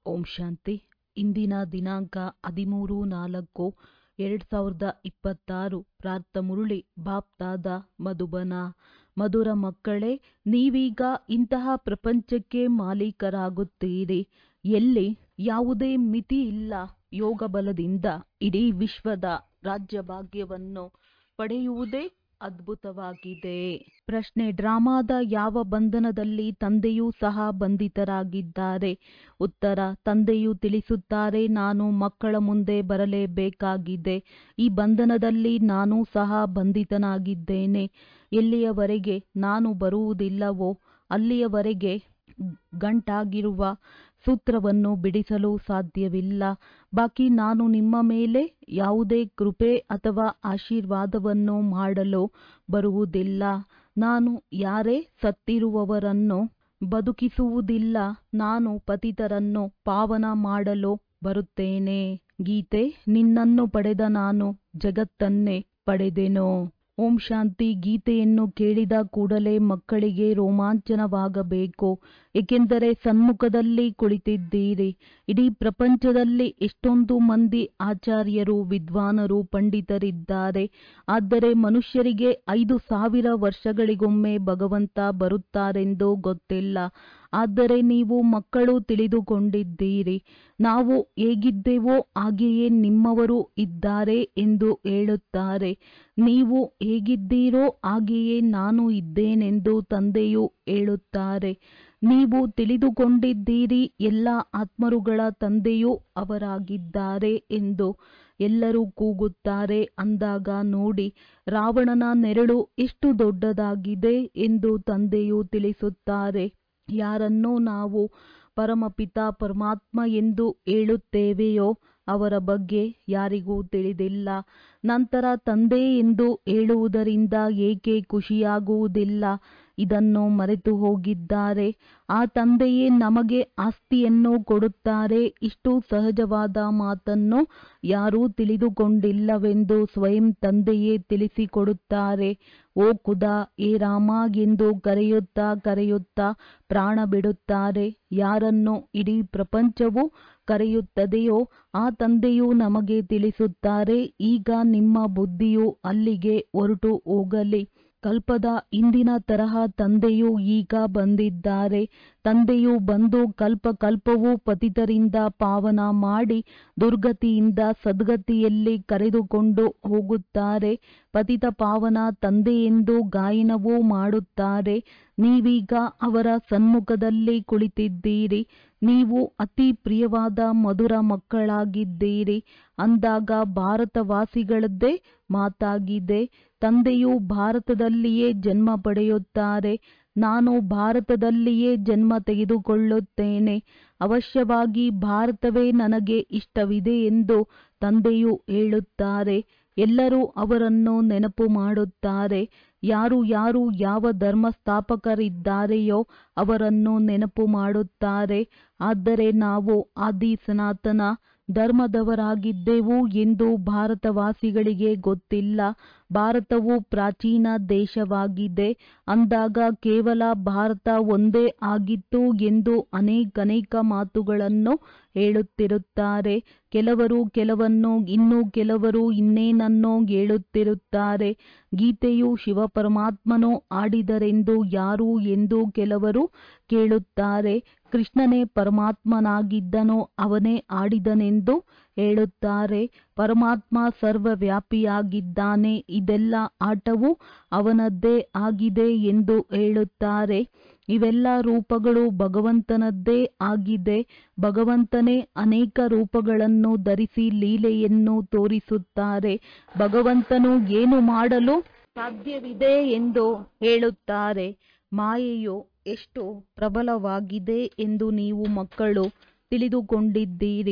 ಓಂ ಶಾಂತಿ ಇಂದಿನ ದಿನಾಂಕ ಹದಿಮೂರು ನಾಲ್ಕು ಎರಡು ಸಾವಿರದ ಇಪ್ಪತ್ತಾರು ಪ್ರಾರ್ಥ ಮುರಳಿ ಬಾಪ್ತಾದ ಮಧುಬನ ಮಧುರ ಮಕ್ಕಳೇ ನೀವೀಗ ಇಂತಹ ಪ್ರಪಂಚಕ್ಕೆ ಮಾಲೀಕರಾಗುತ್ತೀರಿ ಎಲ್ಲಿ ಯಾವುದೇ ಮಿತಿ ಇಲ್ಲ ಯೋಗ ಬಲದಿಂದ ಇಡೀ ವಿಶ್ವದ ರಾಜ್ಯಭಾಗ್ಯವನ್ನು ಪಡೆಯುವುದೇ ಅದ್ಭುತವಾಗಿದೆ ಪ್ರಶ್ನೆ ಡ್ರಾಮಾದ ಯಾವ ಬಂಧನದಲ್ಲಿ ತಂದೆಯೂ ಸಹ ಬಂಧಿತರಾಗಿದ್ದಾರೆ ಉತ್ತರ ತಂದೆಯು ತಿಳಿಸುತ್ತಾರೆ ನಾನು ಮಕ್ಕಳ ಮುಂದೆ ಬರಲೇಬೇಕಾಗಿದೆ ಈ ಬಂಧನದಲ್ಲಿ ನಾನೂ ಸಹ ಬಂಧಿತನಾಗಿದ್ದೇನೆ ಎಲ್ಲಿಯವರೆಗೆ ನಾನು ಬರುವುದಿಲ್ಲವೋ ಅಲ್ಲಿಯವರೆಗೆ ಗಂಟಾಗಿರುವ ಸೂತ್ರವನ್ನು ಬಿಡಿಸಲು ಸಾಧ್ಯವಿಲ್ಲ ಬಾಕಿ ನಾನು ನಿಮ್ಮ ಮೇಲೆ ಯಾವುದೇ ಕೃಪೆ ಅಥವಾ ಆಶೀರ್ವಾದವನ್ನು ಮಾಡಲು ಬರುವುದಿಲ್ಲ ನಾನು ಯಾರೇ ಸತ್ತಿರುವವರನ್ನು ಬದುಕಿಸುವುದಿಲ್ಲ ನಾನು ಪತಿತರನ್ನು ಪಾವನ ಮಾಡಲು ಬರುತ್ತೇನೆ ಗೀತೆ ನಿನ್ನನ್ನು ಪಡೆದ ನಾನು ಜಗತ್ತನ್ನೇ ಪಡೆದೆನು ಓಂ ಶಾಂತಿ ಗೀತೆಯನ್ನು ಕೇಳಿದ ಕೂಡಲೇ ಮಕ್ಕಳಿಗೆ ರೋಮಾಂಚನವಾಗಬೇಕು ಏಕೆಂದರೆ ಸನ್ಮುಖದಲ್ಲಿ ಕುಳಿತಿದ್ದೀರಿ ಇಡೀ ಪ್ರಪಂಚದಲ್ಲಿ ಎಷ್ಟೊಂದು ಮಂದಿ ಆಚಾರ್ಯರು ವಿದ್ವಾನರು ಪಂಡಿತರಿದ್ದಾರೆ ಆದರೆ ಮನುಷ್ಯರಿಗೆ ಐದು ಸಾವಿರ ವರ್ಷಗಳಿಗೊಮ್ಮೆ ಭಗವಂತ ಬರುತ್ತಾರೆಂದು ಗೊತ್ತಿಲ್ಲ ಆದರೆ ನೀವು ಮಕ್ಕಳು ತಿಳಿದುಕೊಂಡಿದ್ದೀರಿ ನಾವು ಹೇಗಿದ್ದೇವೋ ಹಾಗೆಯೇ ನಿಮ್ಮವರು ಇದ್ದಾರೆ ಎಂದು ಹೇಳುತ್ತಾರೆ ನೀವು ಹೇಗಿದ್ದೀರೋ ಹಾಗೆಯೇ ನಾನು ಇದ್ದೇನೆಂದು ತಂದೆಯು ಹೇಳುತ್ತಾರೆ ನೀವು ತಿಳಿದುಕೊಂಡಿದ್ದೀರಿ ಎಲ್ಲ ಆತ್ಮರುಗಳ ತಂದೆಯೂ ಅವರಾಗಿದ್ದಾರೆ ಎಂದು ಎಲ್ಲರೂ ಕೂಗುತ್ತಾರೆ ಅಂದಾಗ ನೋಡಿ ರಾವಣನ ನೆರಳು ಎಷ್ಟು ದೊಡ್ಡದಾಗಿದೆ ಎಂದು ತಂದೆಯು ತಿಳಿಸುತ್ತಾರೆ ಯಾರನ್ನೋ ನಾವು ಪರಮಪಿತ ಪರಮಾತ್ಮ ಎಂದು ಹೇಳುತ್ತೇವೆಯೋ ಅವರ ಬಗ್ಗೆ ಯಾರಿಗೂ ತಿಳಿದಿಲ್ಲ ನಂತರ ತಂದೆ ಎಂದು ಹೇಳುವುದರಿಂದ ಏಕೆ ಖುಷಿಯಾಗುವುದಿಲ್ಲ ಇದನ್ನು ಮರೆತು ಹೋಗಿದ್ದಾರೆ ಆ ತಂದೆಯೇ ನಮಗೆ ಆಸ್ತಿಯನ್ನು ಕೊಡುತ್ತಾರೆ ಇಷ್ಟು ಸಹಜವಾದ ಮಾತನ್ನು ಯಾರೂ ತಿಳಿದುಕೊಂಡಿಲ್ಲವೆಂದು ಸ್ವಯಂ ತಂದೆಯೇ ತಿಳಿಸಿಕೊಡುತ್ತಾರೆ ಓ ಖುದಾ ಏ ರಾಮ ಎಂದು ಕರೆಯುತ್ತಾ ಕರೆಯುತ್ತಾ ಪ್ರಾಣ ಬಿಡುತ್ತಾರೆ ಯಾರನ್ನು ಇಡೀ ಪ್ರಪಂಚವು ಕರೆಯುತ್ತದೆಯೋ ಆ ತಂದೆಯು ನಮಗೆ ತಿಳಿಸುತ್ತಾರೆ ಈಗ ನಿಮ್ಮ ಬುದ್ಧಿಯು ಅಲ್ಲಿಗೆ ಹೊರಟು ಹೋಗಲಿ ಕಲ್ಪದ ಇಂದಿನ ತರಹ ತಂದೆಯು ಈಗ ಬಂದಿದ್ದಾರೆ ತಂದೆಯು ಬಂದು ಕಲ್ಪ ಕಲ್ಪವೂ ಪತಿತರಿಂದ ಪಾವನ ಮಾಡಿ ದುರ್ಗತಿಯಿಂದ ಸದ್ಗತಿಯಲ್ಲಿ ಕರೆದುಕೊಂಡು ಹೋಗುತ್ತಾರೆ ಪತಿತ ಪಾವನ ತಂದೆಯೆಂದು ಗಾಯನವೂ ಮಾಡುತ್ತಾರೆ ನೀವೀಗ ಅವರ ಸನ್ಮುಖದಲ್ಲಿ ಕುಳಿತಿದ್ದೀರಿ ನೀವು ಅತಿ ಪ್ರಿಯವಾದ ಮಧುರ ಮಕ್ಕಳಾಗಿದ್ದೀರಿ ಅಂದಾಗ ಭಾರತವಾಸಿಗಳದ್ದೇ ಮಾತಾಗಿದೆ ತಂದೆಯು ಭಾರತದಲ್ಲಿಯೇ ಜನ್ಮ ಪಡೆಯುತ್ತಾರೆ ನಾನು ಭಾರತದಲ್ಲಿಯೇ ಜನ್ಮ ತೆಗೆದುಕೊಳ್ಳುತ್ತೇನೆ ಅವಶ್ಯವಾಗಿ ಭಾರತವೇ ನನಗೆ ಇಷ್ಟವಿದೆ ಎಂದು ತಂದೆಯು ಹೇಳುತ್ತಾರೆ ಎಲ್ಲರೂ ಅವರನ್ನು ನೆನಪು ಮಾಡುತ್ತಾರೆ ಯಾರು ಯಾರು ಯಾವ ಧರ್ಮ ಸ್ಥಾಪಕರಿದ್ದಾರೆಯೋ ಅವರನ್ನು ನೆನಪು ಮಾಡುತ್ತಾರೆ ಆದರೆ ನಾವು ಆದಿ ಸನಾತನ ಧರ್ಮದವರಾಗಿದ್ದೆವು ಎಂದು ಭಾರತವಾಸಿಗಳಿಗೆ ಗೊತ್ತಿಲ್ಲ ಭಾರತವು ಪ್ರಾಚೀನ ದೇಶವಾಗಿದೆ ಅಂದಾಗ ಕೇವಲ ಭಾರತ ಒಂದೇ ಆಗಿತ್ತು ಎಂದು ಅನೇಕನೇಕ ಮಾತುಗಳನ್ನು ಹೇಳುತ್ತಿರುತ್ತಾರೆ ಕೆಲವರು ಕೆಲವನ್ನು ಇನ್ನು ಕೆಲವರು ಇನ್ನೇನನ್ನೋ ಹೇಳುತ್ತಿರುತ್ತಾರೆ ಗೀತೆಯು ಶಿವಪರಮಾತ್ಮನು ಆಡಿದರೆಂದು ಯಾರು ಎಂದು ಕೆಲವರು ಕೇಳುತ್ತಾರೆ ಕೃಷ್ಣನೇ ಪರಮಾತ್ಮನಾಗಿದ್ದನೋ ಅವನೇ ಆಡಿದನೆಂದು ಹೇಳುತ್ತಾರೆ ಪರಮಾತ್ಮ ಸರ್ವವ್ಯಾಪಿಯಾಗಿದ್ದಾನೆ ಇದೆಲ್ಲ ಆಟವು ಅವನದ್ದೇ ಆಗಿದೆ ಎಂದು ಹೇಳುತ್ತಾರೆ ಇವೆಲ್ಲ ರೂಪಗಳು ಭಗವಂತನದ್ದೇ ಆಗಿದೆ ಭಗವಂತನೇ ಅನೇಕ ರೂಪಗಳನ್ನು ಧರಿಸಿ ಲೀಲೆಯನ್ನು ತೋರಿಸುತ್ತಾರೆ ಭಗವಂತನು ಏನು ಮಾಡಲು ಸಾಧ್ಯವಿದೆ ಎಂದು ಹೇಳುತ್ತಾರೆ ಮಾಯೆಯು ಎಷ್ಟು ಪ್ರಬಲವಾಗಿದೆ ಎಂದು ನೀವು ಮಕ್ಕಳು ತಿಳಿದುಕೊಂಡಿದ್ದೀರಿ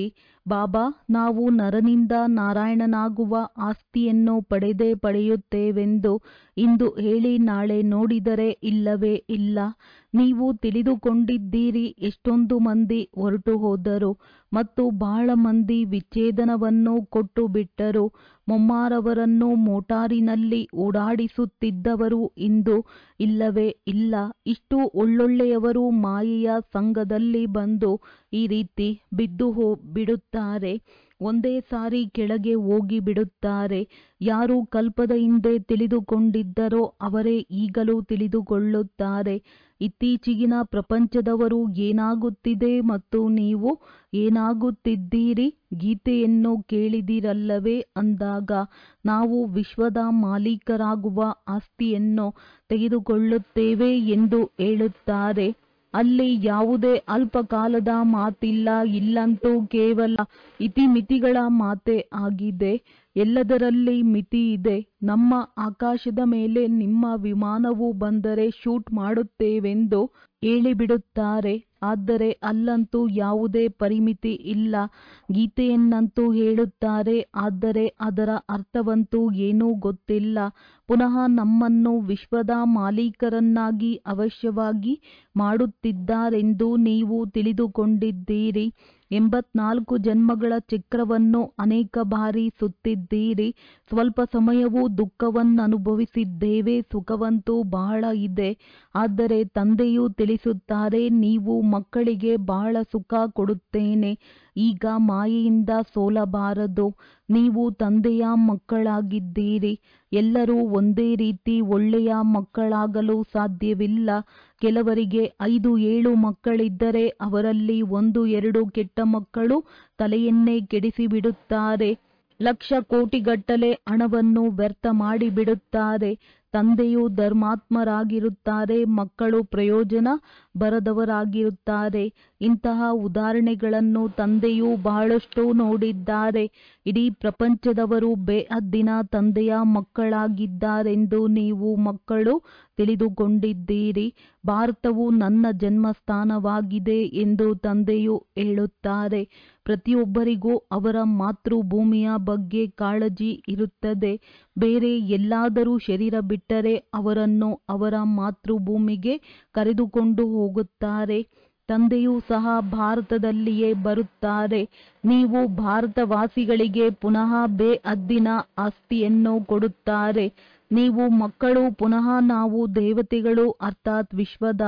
ಬಾಬಾ ನಾವು ನರನಿಂದ ನಾರಾಯಣನಾಗುವ ಆಸ್ತಿಯನ್ನು ಪಡೆದೇ ಪಡೆಯುತ್ತೇವೆಂದು ಇಂದು ಹೇಳಿ ನಾಳೆ ನೋಡಿದರೆ ಇಲ್ಲವೇ ಇಲ್ಲ ನೀವು ತಿಳಿದುಕೊಂಡಿದ್ದೀರಿ ಎಷ್ಟೊಂದು ಮಂದಿ ಹೊರಟು ಹೋದರು ಮತ್ತು ಬಹಳ ಮಂದಿ ವಿಚ್ಛೇದನವನ್ನು ಕೊಟ್ಟು ಬಿಟ್ಟರು ಮೊಮ್ಮಾರವರನ್ನು ಮೋಟಾರಿನಲ್ಲಿ ಓಡಾಡಿಸುತ್ತಿದ್ದವರು ಇಂದು ಇಲ್ಲವೇ ಇಲ್ಲ ಇಷ್ಟು ಒಳ್ಳೊಳ್ಳೆಯವರು ಮಾಯೆಯ ಸಂಘದಲ್ಲಿ ಬಂದು ಈ ರೀತಿ ಬಿದ್ದು ಹೋ ಬಿಡುತ್ತಾರೆ ಒಂದೇ ಸಾರಿ ಕೆಳಗೆ ಹೋಗಿ ಬಿಡುತ್ತಾರೆ ಯಾರು ಕಲ್ಪದ ಹಿಂದೆ ತಿಳಿದುಕೊಂಡಿದ್ದರೋ ಅವರೇ ಈಗಲೂ ತಿಳಿದುಕೊಳ್ಳುತ್ತಾರೆ ಇತ್ತೀಚಿಗಿನ ಪ್ರಪಂಚದವರು ಏನಾಗುತ್ತಿದೆ ಮತ್ತು ನೀವು ಏನಾಗುತ್ತಿದ್ದೀರಿ ಗೀತೆಯನ್ನು ಕೇಳಿದಿರಲ್ಲವೇ ಅಂದಾಗ ನಾವು ವಿಶ್ವದ ಮಾಲೀಕರಾಗುವ ಆಸ್ತಿಯನ್ನು ತೆಗೆದುಕೊಳ್ಳುತ್ತೇವೆ ಎಂದು ಹೇಳುತ್ತಾರೆ ಅಲ್ಲಿ ಯಾವುದೇ ಅಲ್ಪಕಾಲದ ಮಾತಿಲ್ಲ ಇಲ್ಲಂತೂ ಕೇವಲ ಇತಿಮಿತಿಗಳ ಮಾತೇ ಆಗಿದೆ ಎಲ್ಲದರಲ್ಲಿ ಮಿತಿ ಇದೆ ನಮ್ಮ ಆಕಾಶದ ಮೇಲೆ ನಿಮ್ಮ ವಿಮಾನವು ಬಂದರೆ ಶೂಟ್ ಮಾಡುತ್ತೇವೆಂದು ಹೇಳಿಬಿಡುತ್ತಾರೆ ಆದರೆ ಅಲ್ಲಂತೂ ಯಾವುದೇ ಪರಿಮಿತಿ ಇಲ್ಲ ಗೀತೆಯನ್ನಂತೂ ಹೇಳುತ್ತಾರೆ ಆದರೆ ಅದರ ಅರ್ಥವಂತೂ ಏನೂ ಗೊತ್ತಿಲ್ಲ ಪುನಃ ನಮ್ಮನ್ನು ವಿಶ್ವದ ಮಾಲೀಕರನ್ನಾಗಿ ಅವಶ್ಯವಾಗಿ ಮಾಡುತ್ತಿದ್ದಾರೆಂದು ನೀವು ತಿಳಿದುಕೊಂಡಿದ್ದೀರಿ ಎಂಬತ್ನಾಲ್ಕು ಜನ್ಮಗಳ ಚಕ್ರವನ್ನು ಅನೇಕ ಬಾರಿ ಸುತ್ತಿದ್ದೀರಿ ಸ್ವಲ್ಪ ಸಮಯವು ದುಃಖವನ್ನನುಭವಿಸಿದ್ದೇವೆ ಸುಖವಂತೂ ಬಹಳ ಇದೆ ಆದರೆ ತಂದೆಯು ತಿಳಿಸುತ್ತಾರೆ ನೀವು ಮಕ್ಕಳಿಗೆ ಬಹಳ ಸುಖ ಕೊಡುತ್ತೇನೆ ಈಗ ಮಾಯೆಯಿಂದ ಸೋಲಬಾರದು ನೀವು ತಂದೆಯ ಮಕ್ಕಳಾಗಿದ್ದೀರಿ ಎಲ್ಲರೂ ಒಂದೇ ರೀತಿ ಒಳ್ಳೆಯ ಮಕ್ಕಳಾಗಲು ಸಾಧ್ಯವಿಲ್ಲ ಕೆಲವರಿಗೆ ಐದು ಏಳು ಮಕ್ಕಳಿದ್ದರೆ ಅವರಲ್ಲಿ ಒಂದು ಎರಡು ಕೆಟ್ಟ ಮಕ್ಕಳು ತಲೆಯನ್ನೇ ಕೆಡಿಸಿಬಿಡುತ್ತಾರೆ ಲಕ್ಷ ಕೋಟಿಗಟ್ಟಲೆ ಹಣವನ್ನು ವ್ಯರ್ಥ ಮಾಡಿಬಿಡುತ್ತಾರೆ ತಂದೆಯು ಧರ್ಮಾತ್ಮರಾಗಿರುತ್ತಾರೆ ಮಕ್ಕಳು ಪ್ರಯೋಜನ ಬರದವರಾಗಿರುತ್ತಾರೆ ಇಂತಹ ಉದಾಹರಣೆಗಳನ್ನು ತಂದೆಯು ಬಹಳಷ್ಟು ನೋಡಿದ್ದಾರೆ ಇಡೀ ಪ್ರಪಂಚದವರು ಬೇಹದ್ದಿನ ತಂದೆಯ ಮಕ್ಕಳಾಗಿದ್ದಾರೆಂದು ನೀವು ಮಕ್ಕಳು ತಿಳಿದುಕೊಂಡಿದ್ದೀರಿ ಭಾರತವು ನನ್ನ ಜನ್ಮಸ್ಥಾನವಾಗಿದೆ ಎಂದು ತಂದೆಯು ಹೇಳುತ್ತಾರೆ ಪ್ರತಿಯೊಬ್ಬರಿಗೂ ಅವರ ಮಾತೃಭೂಮಿಯ ಬಗ್ಗೆ ಕಾಳಜಿ ಇರುತ್ತದೆ ಬೇರೆ ಎಲ್ಲಾದರೂ ಶರೀರ ಬಿಟ್ಟರೆ ಅವರನ್ನು ಅವರ ಮಾತೃಭೂಮಿಗೆ ಕರೆದುಕೊಂಡು ಹೋಗುತ್ತಾರೆ ತಂದೆಯೂ ಸಹ ಭಾರತದಲ್ಲಿಯೇ ಬರುತ್ತಾರೆ ನೀವು ಭಾರತವಾಸಿಗಳಿಗೆ ಪುನಃ ಬೇಹದ್ದಿನ ಆಸ್ತಿಯನ್ನು ಕೊಡುತ್ತಾರೆ ನೀವು ಮಕ್ಕಳು ಪುನಃ ನಾವು ದೇವತೆಗಳು ಅರ್ಥಾತ್ ವಿಶ್ವದ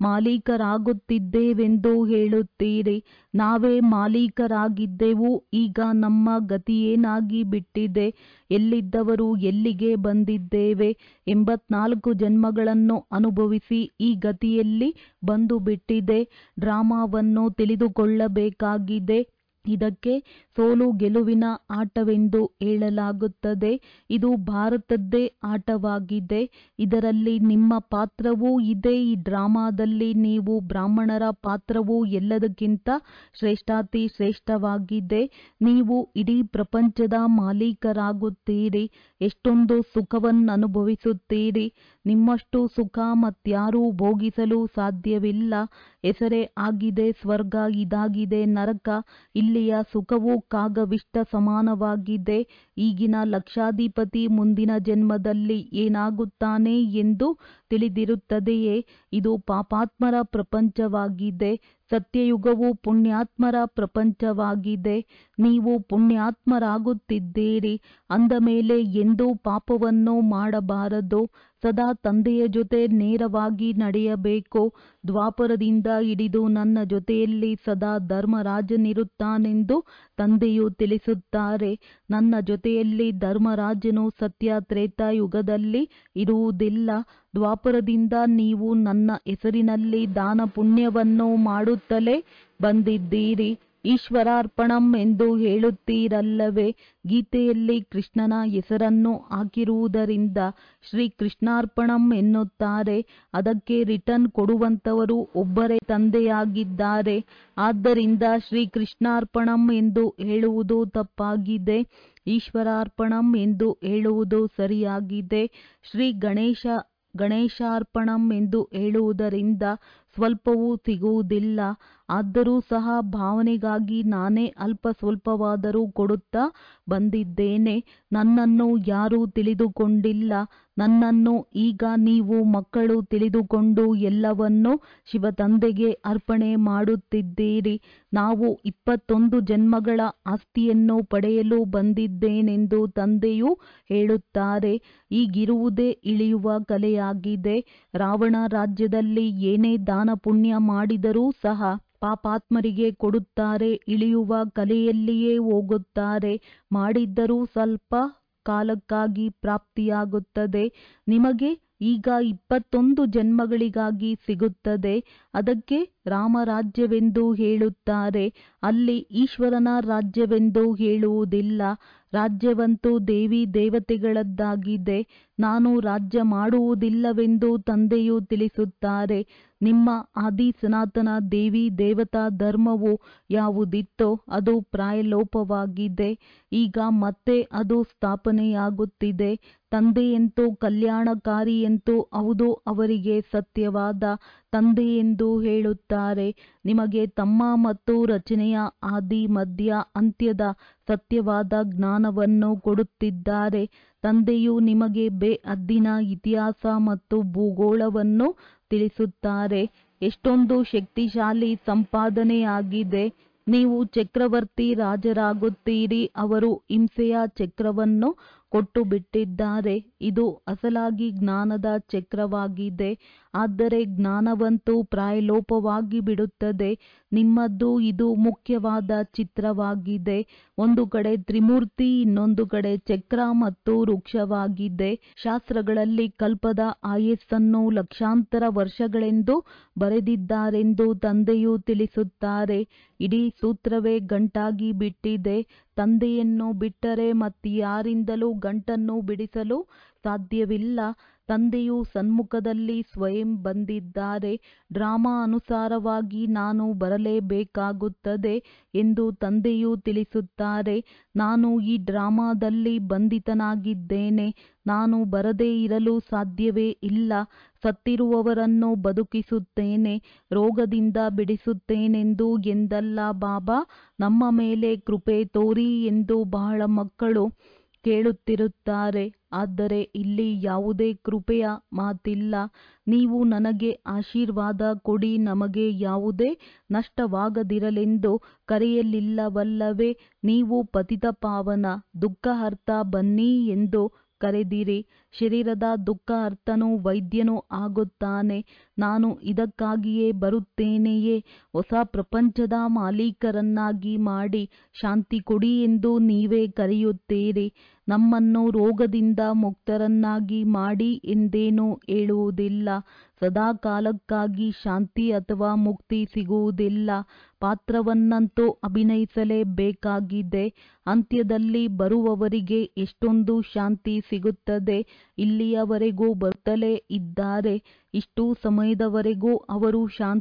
ಮಾಲೀಕರಾಗುತ್ತಿದ್ದೇವೆಂದು ಹೇಳುತ್ತೀರಿ ನಾವೇ ಮಾಲೀಕರಾಗಿದ್ದೆವು ಈಗ ನಮ್ಮ ಗತಿಯೇನಾಗಿ ಬಿಟ್ಟಿದೆ ಎಲ್ಲಿದ್ದವರು ಎಲ್ಲಿಗೆ ಬಂದಿದ್ದೇವೆ ಎಂಬತ್ನಾಲ್ಕು ಜನ್ಮಗಳನ್ನು ಅನುಭವಿಸಿ ಈ ಗತಿಯಲ್ಲಿ ಬಂದು ಬಿಟ್ಟಿದೆ ಡ್ರಾಮಾವನ್ನು ತಿಳಿದುಕೊಳ್ಳಬೇಕಾಗಿದೆ ಇದಕ್ಕೆ ಸೋಲು ಗೆಲುವಿನ ಆಟವೆಂದು ಹೇಳಲಾಗುತ್ತದೆ ಇದು ಭಾರತದ್ದೇ ಆಟವಾಗಿದೆ ಇದರಲ್ಲಿ ನಿಮ್ಮ ಪಾತ್ರವೂ ಇದೆ ಈ ಡ್ರಾಮಾದಲ್ಲಿ ನೀವು ಬ್ರಾಹ್ಮಣರ ಪಾತ್ರವು ಎಲ್ಲದಕ್ಕಿಂತ ಶ್ರೇಷ್ಠಾತಿ ಶ್ರೇಷ್ಠವಾಗಿದೆ ನೀವು ಇಡೀ ಪ್ರಪಂಚದ ಮಾಲೀಕರಾಗುತ್ತೀರಿ ಎಷ್ಟೊಂದು ಸುಖವನ್ನನುಭವಿಸುತ್ತೀರಿ ನಿಮ್ಮಷ್ಟು ಸುಖ ಮತ್ಯಾರೂ ಭೋಗಿಸಲು ಸಾಧ್ಯವಿಲ್ಲ ಹೆಸರೇ ಆಗಿದೆ ಸ್ವರ್ಗ ಇದಾಗಿದೆ ನರಕ ಇಲ್ಲಿಯ ಸುಖವು ಕಾಗವಿಷ್ಟ ಸಮಾನವಾಗಿದೆ ಈಗಿನ ಲಕ್ಷಾಧಿಪತಿ ಮುಂದಿನ ಜನ್ಮದಲ್ಲಿ ಏನಾಗುತ್ತಾನೆ ಎಂದು ತಿಳಿದಿರುತ್ತದೆಯೇ ಇದು ಪಾಪಾತ್ಮರ ಪ್ರಪಂಚವಾಗಿದೆ ಸತ್ಯಯುಗವು ಪುಣ್ಯಾತ್ಮರ ಪ್ರಪಂಚವಾಗಿದೆ ನೀವು ಪುಣ್ಯಾತ್ಮರಾಗುತ್ತಿದ್ದೀರಿ ಅಂದ ಮೇಲೆ ಎಂದೂ ಪಾಪವನ್ನು ಮಾಡಬಾರದು ಸದಾ ತಂದೆಯ ಜೊತೆ ನೇರವಾಗಿ ನಡೆಯಬೇಕು ದ್ವಾಪರದಿಂದ ಹಿಡಿದು ನನ್ನ ಜೊತೆಯಲ್ಲಿ ಸದಾ ಧರ್ಮರಾಜನಿರುತ್ತಾನೆಂದು ತಂದೆಯು ತಿಳಿಸುತ್ತಾರೆ ನನ್ನ ಜೊತೆಯಲ್ಲಿ ಧರ್ಮರಾಜನು ಸತ್ಯ ತ್ರೇತಾಯುಗದಲ್ಲಿ ಇರುವುದಿಲ್ಲ ದ್ವಾಪರದಿಂದ ನೀವು ನನ್ನ ಹೆಸರಿನಲ್ಲಿ ದಾನ ಪುಣ್ಯವನ್ನು ಮಾಡುತ್ತಲೇ ಬಂದಿದ್ದೀರಿ ಈಶ್ವರಾರ್ಪಣಂ ಎಂದು ಹೇಳುತ್ತೀರಲ್ಲವೇ ಗೀತೆಯಲ್ಲಿ ಕೃಷ್ಣನ ಹೆಸರನ್ನು ಹಾಕಿರುವುದರಿಂದ ಶ್ರೀ ಕೃಷ್ಣಾರ್ಪಣಂ ಎನ್ನುತ್ತಾರೆ ಅದಕ್ಕೆ ರಿಟರ್ನ್ ಕೊಡುವಂತವರು ಒಬ್ಬರೇ ತಂದೆಯಾಗಿದ್ದಾರೆ ಆದ್ದರಿಂದ ಶ್ರೀ ಕೃಷ್ಣಾರ್ಪಣಂ ಎಂದು ಹೇಳುವುದು ತಪ್ಪಾಗಿದೆ ಈಶ್ವರಾರ್ಪಣಂ ಎಂದು ಹೇಳುವುದು ಸರಿಯಾಗಿದೆ ಶ್ರೀ ಗಣೇಶ ಗಣೇಶಾರ್ಪಣಂ ಎಂದು ಹೇಳುವುದರಿಂದ ಸ್ವಲ್ಪವೂ ಸಿಗುವುದಿಲ್ಲ ಆದರೂ ಸಹ ಭಾವನೆಗಾಗಿ ನಾನೇ ಅಲ್ಪ ಸ್ವಲ್ಪವಾದರೂ ಕೊಡುತ್ತಾ ಬಂದಿದ್ದೇನೆ ನನ್ನನ್ನು ಯಾರೂ ತಿಳಿದುಕೊಂಡಿಲ್ಲ ನನ್ನನ್ನು ಈಗ ನೀವು ಮಕ್ಕಳು ತಿಳಿದುಕೊಂಡು ಎಲ್ಲವನ್ನೂ ಶಿವತಂದೆಗೆ ಅರ್ಪಣೆ ಮಾಡುತ್ತಿದ್ದೀರಿ ನಾವು ಇಪ್ಪತ್ತೊಂದು ಜನ್ಮಗಳ ಆಸ್ತಿಯನ್ನು ಪಡೆಯಲು ಬಂದಿದ್ದೇನೆಂದು ತಂದೆಯು ಹೇಳುತ್ತಾರೆ ಈಗಿರುವುದೇ ಇಳಿಯುವ ಕಲೆಯಾಗಿದೆ ರಾವಣ ರಾಜ್ಯದಲ್ಲಿ ಏನೇ ದಾನ ಪುಣ್ಯ ಮಾಡಿದರೂ ಸಹ ಪಾಪಾತ್ಮರಿಗೆ ಕೊಡುತ್ತಾರೆ ಇಳಿಯುವ ಕಲೆಯಲ್ಲಿಯೇ ಹೋಗುತ್ತಾರೆ ಮಾಡಿದ್ದರೂ ಸ್ವಲ್ಪ ಕಾಲಕ್ಕಾಗಿ ಪ್ರಾಪ್ತಿಯಾಗುತ್ತದೆ ನಿಮಗೆ ಈಗ ಇಪ್ಪತ್ತೊಂದು ಜನ್ಮಗಳಿಗಾಗಿ ಸಿಗುತ್ತದೆ ಅದಕ್ಕೆ ರಾಮರಾಜ್ಯವೆಂದು ಹೇಳುತ್ತಾರೆ ಅಲ್ಲಿ ಈಶ್ವರನ ರಾಜ್ಯವೆಂದು ಹೇಳುವುದಿಲ್ಲ ರಾಜ್ಯವಂತೂ ದೇವಿ ದೇವತೆಗಳದ್ದಾಗಿದೆ ನಾನು ರಾಜ್ಯ ಮಾಡುವುದಿಲ್ಲವೆಂದು ತಂದೆಯು ತಿಳಿಸುತ್ತಾರೆ ನಿಮ್ಮ ಆದಿ ಸನಾತನ ದೇವಿ ದೇವತಾ ಧರ್ಮವು ಯಾವುದಿತ್ತೋ ಅದು ಪ್ರಾಯಲೋಪವಾಗಿದೆ ಈಗ ಮತ್ತೆ ಅದು ಸ್ಥಾಪನೆಯಾಗುತ್ತಿದೆ ತಂದೆಯಂತೂ ಕಲ್ಯಾಣಕಾರಿಯಂತೂ ಹೌದು ಅವರಿಗೆ ಸತ್ಯವಾದ ತಂದೆ ಎಂದು ಹೇಳುತ್ತಾರೆ ನಿಮಗೆ ತಮ್ಮ ಮತ್ತು ರಚನೆಯ ಆದಿ ಮಧ್ಯ ಅಂತ್ಯದ ಸತ್ಯವಾದ ಜ್ಞಾನವನ್ನು ಕೊಡುತ್ತಿದ್ದಾರೆ ತಂದೆಯು ನಿಮಗೆ ಬೇಅದ್ದಿನ ಇತಿಹಾಸ ಮತ್ತು ಭೂಗೋಳವನ್ನು ತಿಳಿಸುತ್ತಾರೆ ಎಷ್ಟೊಂದು ಶಕ್ತಿಶಾಲಿ ಸಂಪಾದನೆಯಾಗಿದೆ ನೀವು ಚಕ್ರವರ್ತಿ ರಾಜರಾಗುತ್ತೀರಿ ಅವರು ಹಿಂಸೆಯ ಚಕ್ರವನ್ನು ಕೊಟ್ಟು ಬಿಟ್ಟಿದ್ದಾರೆ ಇದು ಅಸಲಾಗಿ ಜ್ಞಾನದ ಚಕ್ರವಾಗಿದೆ ಆದರೆ ಜ್ಞಾನವಂತೂ ಪ್ರಾಯಲೋಪವಾಗಿ ಬಿಡುತ್ತದೆ ನಿಮ್ಮದ್ದು ಇದು ಮುಖ್ಯವಾದ ಚಿತ್ರವಾಗಿದೆ ಒಂದು ಕಡೆ ತ್ರಿಮೂರ್ತಿ ಇನ್ನೊಂದು ಕಡೆ ಚಕ್ರ ಮತ್ತು ವೃಕ್ಷವಾಗಿದೆ ಶಾಸ್ತ್ರಗಳಲ್ಲಿ ಕಲ್ಪದ ಆಯಸ್ಸನ್ನು ಲಕ್ಷಾಂತರ ವರ್ಷಗಳೆಂದು ಬರೆದಿದ್ದಾರೆಂದು ತಂದೆಯು ತಿಳಿಸುತ್ತಾರೆ ಇಡೀ ಸೂತ್ರವೇ ಗಂಟಾಗಿ ಬಿಟ್ಟಿದೆ ತಂದೆಯನ್ನು ಬಿಟ್ಟರೆ ಮತ್ಯಾರಿಂದಲೂ ಗಂಟನ್ನು ಬಿಡಿಸಲು ಸಾಧ್ಯವಿಲ್ಲ ತಂದೆಯು ಸನ್ಮುಖದಲ್ಲಿ ಸ್ವಯಂ ಬಂದಿದ್ದಾರೆ ಡ್ರಾಮಾ ಅನುಸಾರವಾಗಿ ನಾನು ಬರಲೇಬೇಕಾಗುತ್ತದೆ ಎಂದು ತಂದೆಯು ತಿಳಿಸುತ್ತಾರೆ ನಾನು ಈ ಡ್ರಾಮಾದಲ್ಲಿ ಬಂಧಿತನಾಗಿದ್ದೇನೆ ನಾನು ಬರದೇ ಇರಲು ಸಾಧ್ಯವೇ ಇಲ್ಲ ಸತ್ತಿರುವವರನ್ನು ಬದುಕಿಸುತ್ತೇನೆ ರೋಗದಿಂದ ಬಿಡಿಸುತ್ತೇನೆಂದು ಎಂದಲ್ಲ ಬಾಬಾ ನಮ್ಮ ಮೇಲೆ ಕೃಪೆ ತೋರಿ ಎಂದು ಬಹಳ ಮಕ್ಕಳು ಕೇಳುತ್ತಿರುತ್ತಾರೆ ಆದರೆ ಇಲ್ಲಿ ಯಾವುದೇ ಕೃಪೆಯ ಮಾತಿಲ್ಲ ನೀವು ನನಗೆ ಆಶೀರ್ವಾದ ಕೊಡಿ ನಮಗೆ ಯಾವುದೇ ನಷ್ಟವಾಗದಿರಲೆಂದು ಕರೆಯಲಿಲ್ಲವಲ್ಲವೇ ನೀವು ಪತಿತ ಪಾವನ ದುಃಖ ಅರ್ಥ ಬನ್ನಿ ಎಂದು ಕರೆದಿರಿ ಶರೀರದ ದುಃಖ ಅರ್ಥನು ವೈದ್ಯನು ಆಗುತ್ತಾನೆ ನಾನು ಇದಕ್ಕಾಗಿಯೇ ಬರುತ್ತೇನೆಯೇ ಹೊಸ ಪ್ರಪಂಚದ ಮಾಲೀಕರನ್ನಾಗಿ ಮಾಡಿ ಶಾಂತಿ ಕೊಡಿ ಎಂದು ನೀವೇ ಕರೆಯುತ್ತೀರಿ ನಮ್ಮನ್ನು ರೋಗದಿಂದ ಮುಕ್ತರನ್ನಾಗಿ ಮಾಡಿ ಎಂದೇನೂ ಹೇಳುವುದಿಲ್ಲ ಸದಾ ಕಾಲಕ್ಕಾಗಿ ಶಾಂತಿ ಅಥವಾ ಮುಕ್ತಿ ಸಿಗುವುದಿಲ್ಲ ಪಾತ್ರವನ್ನಂತೂ ಅಭಿನಯಿಸಲೇಬೇಕಾಗಿದೆ ಅಂತ್ಯದಲ್ಲಿ ಬರುವವರಿಗೆ ಎಷ್ಟೊಂದು ಶಾಂತಿ ಸಿಗುತ್ತದೆ ಇಲ್ಲಿಯವರೆಗೂ ಬರುತ್ತಲೇ ಇದ್ದಾರೆ ಇಷ್ಟು ಸಮಯದವರೆಗೂ ಅವರು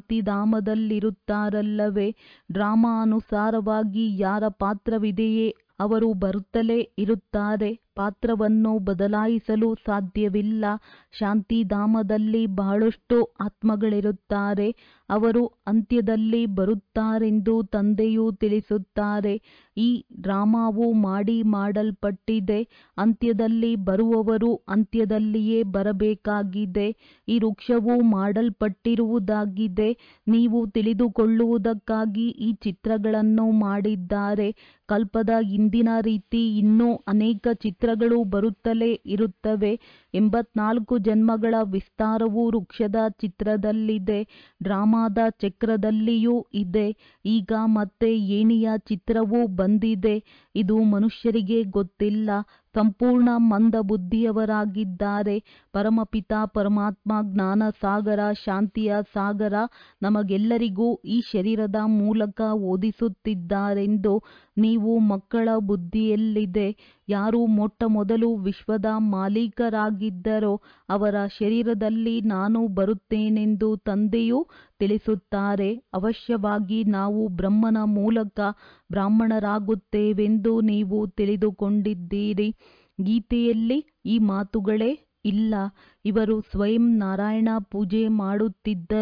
ಶಾಂತಿಧಾಮದಲ್ಲಿರುತ್ತಾರಲ್ಲವೇ ಡ್ರಾಮಾ ಅನುಸಾರವಾಗಿ ಯಾರ ಪಾತ್ರವಿದೆಯೇ ಅವರು ಬರುತ್ತಲೇ ಇರುತ್ತಾರೆ ಪಾತ್ರವನ್ನು ಬದಲಾಯಿಸಲು ಸಾಧ್ಯವಿಲ್ಲ ಶಾಂತಿಧಾಮದಲ್ಲಿ ಬಹಳಷ್ಟು ಆತ್ಮಗಳಿರುತ್ತಾರೆ ಅವರು ಅಂತ್ಯದಲ್ಲಿ ಬರುತ್ತಾರೆಂದು ತಂದೆಯು ತಿಳಿಸುತ್ತಾರೆ ಈ ಡ್ರಾಮಾವು ಮಾಡಿ ಮಾಡಲ್ಪಟ್ಟಿದೆ ಅಂತ್ಯದಲ್ಲಿ ಬರುವವರು ಅಂತ್ಯದಲ್ಲಿಯೇ ಬರಬೇಕಾಗಿದೆ ಈ ವೃಕ್ಷವು ಮಾಡಲ್ಪಟ್ಟಿರುವುದಾಗಿದೆ ನೀವು ತಿಳಿದುಕೊಳ್ಳುವುದಕ್ಕಾಗಿ ಈ ಚಿತ್ರಗಳನ್ನು ಮಾಡಿದ್ದಾರೆ ಕಲ್ಪದ ಹಿಂದಿನ ರೀತಿ ಇನ್ನೂ ಅನೇಕ ಚಿತ್ರಗಳು ಬರುತ್ತಲೇ ಇರುತ್ತವೆ ಎಂಬತ್ನಾಲ್ಕು ಜನ್ಮಗಳ ವಿಸ್ತಾರವು ವೃಕ್ಷದ ಚಿತ್ರದಲ್ಲಿದೆ ಡ್ರಾಮಾದ ಚಕ್ರದಲ್ಲಿಯೂ ಇದೆ ಈಗ ಮತ್ತೆ ಏಣಿಯ ಚಿತ್ರವೂ ಬಂದಿದೆ ಇದು ಮನುಷ್ಯರಿಗೆ ಗೊತ್ತಿಲ್ಲ ಸಂಪೂರ್ಣ ಮಂದ ಬುದ್ಧಿಯವರಾಗಿದ್ದಾರೆ ಪರಮಪಿತ ಪರಮಾತ್ಮ ಜ್ಞಾನ ಸಾಗರ ಶಾಂತಿಯ ಸಾಗರ ನಮಗೆಲ್ಲರಿಗೂ ಈ ಶರೀರದ ಮೂಲಕ ಓದಿಸುತ್ತಿದ್ದಾರೆಂದು ನೀವು ಮಕ್ಕಳ ಬುದ್ಧಿಯಲ್ಲಿದೆ ಯಾರು ಮೊಟ್ಟ ಮೊದಲು ವಿಶ್ವದ ಮಾಲೀಕರಾಗಿದ್ದರೋ ಅವರ ಶರೀರದಲ್ಲಿ ನಾನು ಬರುತ್ತೇನೆಂದು ತಂದೆಯು ತಿಳಿಸುತ್ತಾರೆ ಅವಶ್ಯವಾಗಿ ನಾವು ಬ್ರಹ್ಮನ ಮೂಲಕ ಬ್ರಾಹ್ಮಣರಾಗುತ್ತೇವೆಂದು ನೀವು ತಿಳಿದುಕೊಂಡಿದ್ದೀರಿ ಗೀತೆಯಲ್ಲಿ ಈ ಮಾತುಗಳೇ ಇಲ್ಲ ಇವರು ಸ್ವಯಂ ನಾರಾಯಣ ಪೂಜೆ ಮಾಡುತ್ತಿದ್ದರು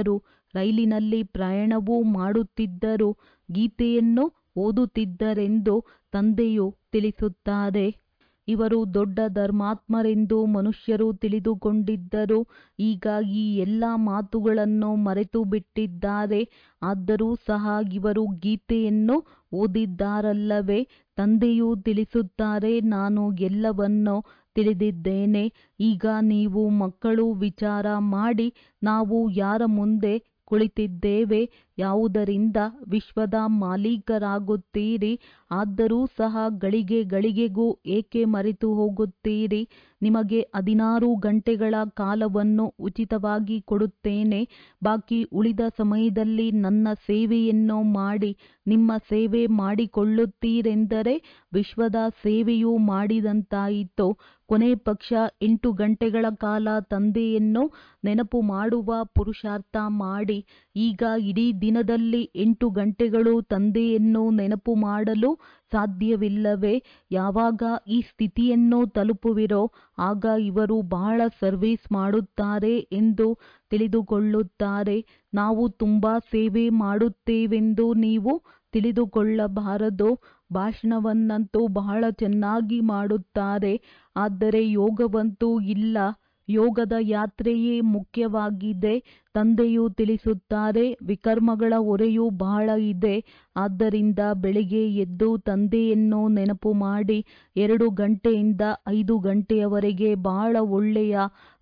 ರೈಲಿನಲ್ಲಿ ಪ್ರಯಾಣವೂ ಮಾಡುತ್ತಿದ್ದರು ಗೀತೆಯನ್ನು ಓದುತ್ತಿದ್ದರೆಂದು ತಂದೆಯು ತಿಳಿಸುತ್ತಾರೆ ಇವರು ದೊಡ್ಡ ಧರ್ಮಾತ್ಮರೆಂದು ಮನುಷ್ಯರು ತಿಳಿದುಕೊಂಡಿದ್ದರು ಈಗ ಈ ಎಲ್ಲ ಮಾತುಗಳನ್ನು ಮರೆತು ಬಿಟ್ಟಿದ್ದಾರೆ ಆದರೂ ಸಹ ಇವರು ಗೀತೆಯನ್ನು ಓದಿದ್ದಾರಲ್ಲವೇ ತಂದೆಯು ತಿಳಿಸುತ್ತಾರೆ ನಾನು ಎಲ್ಲವನ್ನೂ ತಿಳಿದಿದ್ದೇನೆ ಈಗ ನೀವು ಮಕ್ಕಳು ವಿಚಾರ ಮಾಡಿ ನಾವು ಯಾರ ಮುಂದೆ ಕುಳಿತಿದ್ದೇವೆ ಯಾವುದರಿಂದ ವಿಶ್ವದ ಮಾಲೀಕರಾಗುತ್ತೀರಿ ಆದರೂ ಸಹ ಗಳಿಗೆ ಗಳಿಗೆಗೂ ಏಕೆ ಮರೆತು ಹೋಗುತ್ತೀರಿ ನಿಮಗೆ ಹದಿನಾರು ಗಂಟೆಗಳ ಕಾಲವನ್ನು ಉಚಿತವಾಗಿ ಕೊಡುತ್ತೇನೆ ಬಾಕಿ ಉಳಿದ ಸಮಯದಲ್ಲಿ ನನ್ನ ಸೇವೆಯನ್ನು ಮಾಡಿ ನಿಮ್ಮ ಸೇವೆ ಮಾಡಿಕೊಳ್ಳುತ್ತೀರೆಂದರೆ ವಿಶ್ವದ ಸೇವೆಯೂ ಮಾಡಿದಂತಾಯಿತು ಕೊನೆ ಪಕ್ಷ ಎಂಟು ಗಂಟೆಗಳ ಕಾಲ ತಂದೆಯನ್ನು ನೆನಪು ಮಾಡುವ ಪುರುಷಾರ್ಥ ಮಾಡಿ ಈಗ ಇಡೀ ದಿನದಲ್ಲಿ ಎಂಟು ಗಂಟೆಗಳು ತಂದೆಯನ್ನು ನೆನಪು ಮಾಡಲು ಸಾಧ್ಯವಿಲ್ಲವೇ ಯಾವಾಗ ಈ ಸ್ಥಿತಿಯನ್ನು ತಲುಪುವಿರೋ ಆಗ ಇವರು ಬಹಳ ಸರ್ವಿಸ್ ಮಾಡುತ್ತಾರೆ ಎಂದು ತಿಳಿದುಕೊಳ್ಳುತ್ತಾರೆ ನಾವು ತುಂಬಾ ಸೇವೆ ಮಾಡುತ್ತೇವೆಂದು ನೀವು ತಿಳಿದುಕೊಳ್ಳಬಾರದು ಭಾಷಣವನ್ನಂತೂ ಬಹಳ ಚೆನ್ನಾಗಿ ಮಾಡುತ್ತಾರೆ ಆದರೆ ಯೋಗವಂತೂ ಇಲ್ಲ ಯೋಗದ ಯಾತ್ರೆಯೇ ಮುಖ್ಯವಾಗಿದೆ ತಂದೆಯು ತಿಳಿಸುತ್ತಾರೆ ವಿಕರ್ಮಗಳ ಹೊರೆಯೂ ಬಹಳ ಇದೆ ಆದ್ದರಿಂದ ಬೆಳಿಗ್ಗೆ ಎದ್ದು ತಂದೆಯನ್ನು ನೆನಪು ಮಾಡಿ ಎರಡು ಗಂಟೆಯಿಂದ ಐದು ಗಂಟೆಯವರೆಗೆ ಬಹಳ ಒಳ್ಳೆಯ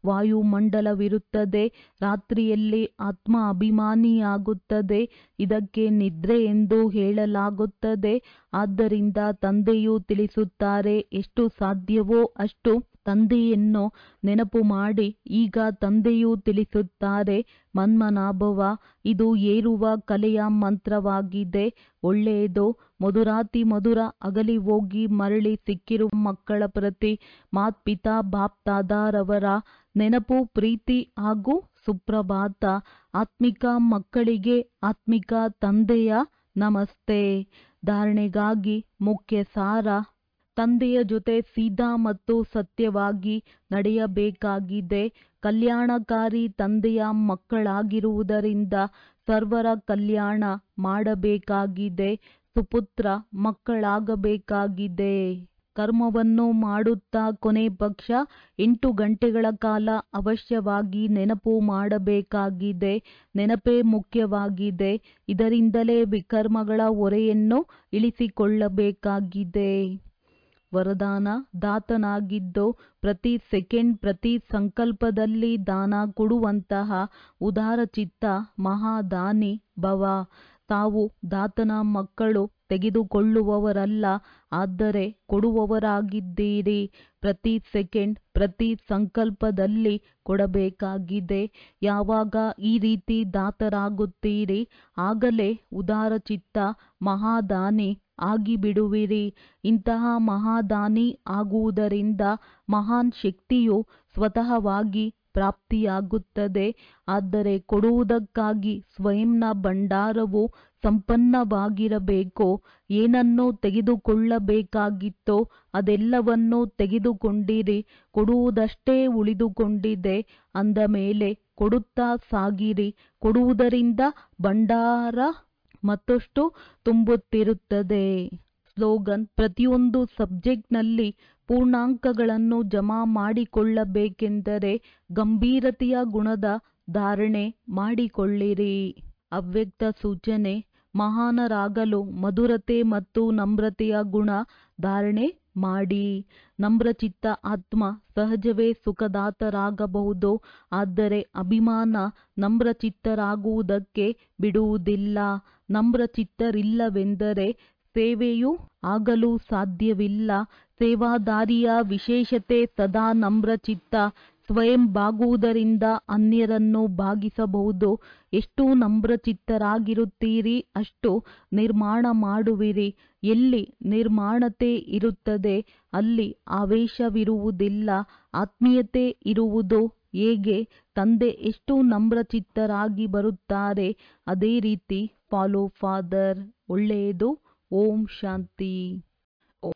ವಾಯುಮಂಡಲವಿರುತ್ತದೆ ರಾತ್ರಿಯಲ್ಲಿ ಆತ್ಮ ಅಭಿಮಾನಿಯಾಗುತ್ತದೆ ಇದಕ್ಕೆ ನಿದ್ರೆ ಎಂದು ಹೇಳಲಾಗುತ್ತದೆ ಆದ್ದರಿಂದ ತಂದೆಯು ತಿಳಿಸುತ್ತಾರೆ ಎಷ್ಟು ಸಾಧ್ಯವೋ ಅಷ್ಟು ತಂದೆಯನ್ನು ನೆನಪು ಮಾಡಿ ಈಗ ತಂದೆಯು ತಿಳಿಸುತ್ತಾರೆ ಮನ್ಮನಾಭವ ಇದು ಏರುವ ಕಲೆಯ ಮಂತ್ರವಾಗಿದೆ ಒಳ್ಳೆಯದು ಮಧುರಾತಿ ಮಧುರ ಅಗಲಿ ಹೋಗಿ ಮರಳಿ ಸಿಕ್ಕಿರುವ ಮಕ್ಕಳ ಪ್ರತಿ ಮಾತ್ಪಿತಾ ಬಾಪ್ತಾದಾರವರ ನೆನಪು ಪ್ರೀತಿ ಹಾಗೂ ಸುಪ್ರಭಾತ ಆತ್ಮಿಕ ಮಕ್ಕಳಿಗೆ ಆತ್ಮಿಕ ತಂದೆಯ ನಮಸ್ತೆ ಧಾರಣೆಗಾಗಿ ಮುಖ್ಯ ಸಾರ ತಂದೆಯ ಜೊತೆ ಸೀದಾ ಮತ್ತು ಸತ್ಯವಾಗಿ ನಡೆಯಬೇಕಾಗಿದೆ ಕಲ್ಯಾಣಕಾರಿ ತಂದೆಯ ಮಕ್ಕಳಾಗಿರುವುದರಿಂದ ಸರ್ವರ ಕಲ್ಯಾಣ ಮಾಡಬೇಕಾಗಿದೆ ಸುಪುತ್ರ ಮಕ್ಕಳಾಗಬೇಕಾಗಿದೆ ಕರ್ಮವನ್ನು ಮಾಡುತ್ತಾ ಕೊನೆ ಪಕ್ಷ ಎಂಟು ಗಂಟೆಗಳ ಕಾಲ ಅವಶ್ಯವಾಗಿ ನೆನಪು ಮಾಡಬೇಕಾಗಿದೆ ನೆನಪೇ ಮುಖ್ಯವಾಗಿದೆ ಇದರಿಂದಲೇ ವಿಕರ್ಮಗಳ ಹೊರೆಯನ್ನು ಇಳಿಸಿಕೊಳ್ಳಬೇಕಾಗಿದೆ ವರದಾನ ದಾತನಾಗಿದ್ದು ಪ್ರತಿ ಸೆಕೆಂಡ್ ಪ್ರತಿ ಸಂಕಲ್ಪದಲ್ಲಿ ದಾನ ಕೊಡುವಂತಹ ಉದಾರಚಿತ್ತ ಮಹಾದಾನಿ ಭವ ತಾವು ದಾತನ ಮಕ್ಕಳು ತೆಗೆದುಕೊಳ್ಳುವವರಲ್ಲ ಆದರೆ ಕೊಡುವವರಾಗಿದ್ದೀರಿ ಪ್ರತಿ ಸೆಕೆಂಡ್ ಪ್ರತಿ ಸಂಕಲ್ಪದಲ್ಲಿ ಕೊಡಬೇಕಾಗಿದೆ ಯಾವಾಗ ಈ ರೀತಿ ದಾತರಾಗುತ್ತೀರಿ ಆಗಲೇ ಉದಾರಚಿತ್ತ ಮಹಾದಾನಿ ಆಗಿಬಿಡುವಿರಿ ಇಂತಹ ಮಹಾದಾನಿ ಆಗುವುದರಿಂದ ಮಹಾನ್ ಶಕ್ತಿಯು ಸ್ವತಃವಾಗಿ ಪ್ರಾಪ್ತಿಯಾಗುತ್ತದೆ ಆದರೆ ಕೊಡುವುದಕ್ಕಾಗಿ ಸ್ವಯಂನ ಭಂಡಾರವು ಸಂಪನ್ನವಾಗಿರಬೇಕು ಏನನ್ನು ತೆಗೆದುಕೊಳ್ಳಬೇಕಾಗಿತ್ತೋ ಅದೆಲ್ಲವನ್ನೂ ತೆಗೆದುಕೊಂಡಿರಿ ಕೊಡುವುದಷ್ಟೇ ಉಳಿದುಕೊಂಡಿದೆ ಅಂದ ಮೇಲೆ ಕೊಡುತ್ತಾ ಸಾಗಿರಿ ಕೊಡುವುದರಿಂದ ಭಂಡಾರ ಮತ್ತಷ್ಟು ತುಂಬುತ್ತಿರುತ್ತದೆ ಸ್ಲೋಗನ್ ಪ್ರತಿಯೊಂದು ಸಬ್ಜೆಕ್ಟ್ನಲ್ಲಿ ಪೂರ್ಣಾಂಕಗಳನ್ನು ಜಮಾ ಮಾಡಿಕೊಳ್ಳಬೇಕೆಂದರೆ ಗಂಭೀರತೆಯ ಗುಣದ ಧಾರಣೆ ಮಾಡಿಕೊಳ್ಳಿರಿ ಅವ್ಯಕ್ತ ಸೂಚನೆ ಮಹಾನರಾಗಲು ಮಧುರತೆ ಮತ್ತು ನಮ್ರತೆಯ ಗುಣ ಧಾರಣೆ ಮಾಡಿ ನಮ್ರಚಿತ್ತ ಆತ್ಮ ಸಹಜವೇ ಸುಖದಾತರಾಗಬಹುದು ಆದರೆ ಅಭಿಮಾನ ನಮ್ರಚಿತ್ತರಾಗುವುದಕ್ಕೆ ಬಿಡುವುದಿಲ್ಲ ನಮ್ರಚಿತ್ತರಿಲ್ಲವೆಂದರೆ ಸೇವೆಯೂ ಆಗಲು ಸಾಧ್ಯವಿಲ್ಲ ಸೇವಾದಾರಿಯ ವಿಶೇಷತೆ ಸದಾ ನಮ್ರಚಿತ್ತ ಸ್ವಯಂ ಬಾಗುವುದರಿಂದ ಅನ್ಯರನ್ನು ಭಾಗಿಸಬಹುದು ಎಷ್ಟು ನಮ್ರಚಿತ್ತರಾಗಿರುತ್ತೀರಿ ಅಷ್ಟು ನಿರ್ಮಾಣ ಮಾಡುವಿರಿ ಎಲ್ಲಿ ನಿರ್ಮಾಣತೆ ಇರುತ್ತದೆ ಅಲ್ಲಿ ಆವೇಶವಿರುವುದಿಲ್ಲ ಆತ್ಮೀಯತೆ ಇರುವುದು ಹೇಗೆ ತಂದೆ ಎಷ್ಟು ನಮ್ರಚಿತ್ತರಾಗಿ ಬರುತ್ತಾರೆ ಅದೇ ರೀತಿ ಫಾಲೋ ಫಾದರ್ ಒಳ್ಳೆಯದು ಓಂ ಶಾಂತಿ